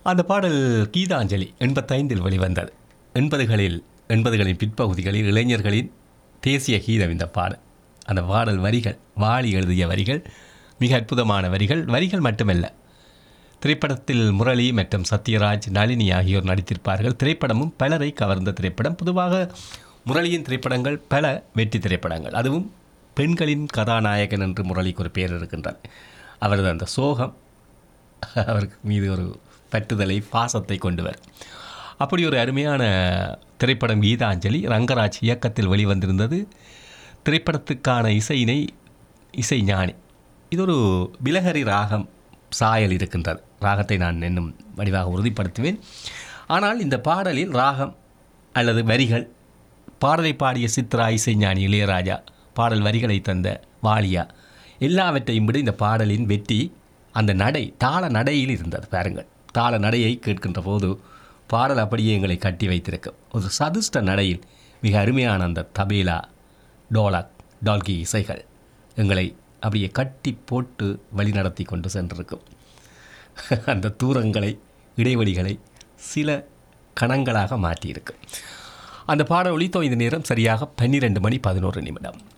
அந்த பாடல் கீதாஞ்சலி எண்பத்தைந்தில் வெளிவந்தது எண்பதுகளில் எண்பதுகளின் பிற்பகுதிகளில் இளைஞர்களின் தேசிய கீதம் இந்த பாடல் அந்த பாடல் வரிகள் வாலி எழுதிய வரிகள் மிக அற்புதமான வரிகள் வரிகள் மட்டுமல்ல திரைப்படத்தில் முரளி மற்றும் சத்யராஜ் நளினி ஆகியோர் நடித்திருப்பார்கள் திரைப்படமும் பலரை கவர்ந்த திரைப்படம் பொதுவாக முரளியின் திரைப்படங்கள் பல வெற்றி திரைப்படங்கள் அதுவும் பெண்களின் கதாநாயகன் என்று முரளிக்கு ஒரு பேர் இருக்கின்றார் அவரது அந்த சோகம் அவருக்கு மீது ஒரு பற்றுதலை பாசத்தை கொண்டு வரும் அப்படி ஒரு அருமையான திரைப்படம் கீதாஞ்சலி ரங்கராஜ் இயக்கத்தில் வெளிவந்திருந்தது திரைப்படத்துக்கான இசையினை இசை ஞானி இது ஒரு பிலஹரி ராகம் சாயல் இருக்கின்றது ராகத்தை நான் இன்னும் வடிவாக உறுதிப்படுத்துவேன் ஆனால் இந்த பாடலில் ராகம் அல்லது வரிகள் பாடலை பாடிய சித்ரா இசைஞானி இளையராஜா பாடல் வரிகளை தந்த வாலியா எல்லாவற்றையும் விட இந்த பாடலின் வெற்றி அந்த நடை தாள நடையில் இருந்தது பாருங்கள் தாள நடையை கேட்கின்ற போது பாடல் அப்படியே எங்களை கட்டி வைத்திருக்கும் ஒரு சதுஷ்ட நடையில் மிக அருமையான அந்த தபேலா டோலாக் டால்கி இசைகள் எங்களை அப்படியே கட்டி போட்டு வழிநடத்தி கொண்டு சென்றிருக்கும் அந்த தூரங்களை இடைவெளிகளை சில கணங்களாக மாற்றியிருக்கு அந்த பாடல் ஒளித்தோ இந்த நேரம் சரியாக பன்னிரெண்டு மணி பதினோரு நிமிடம்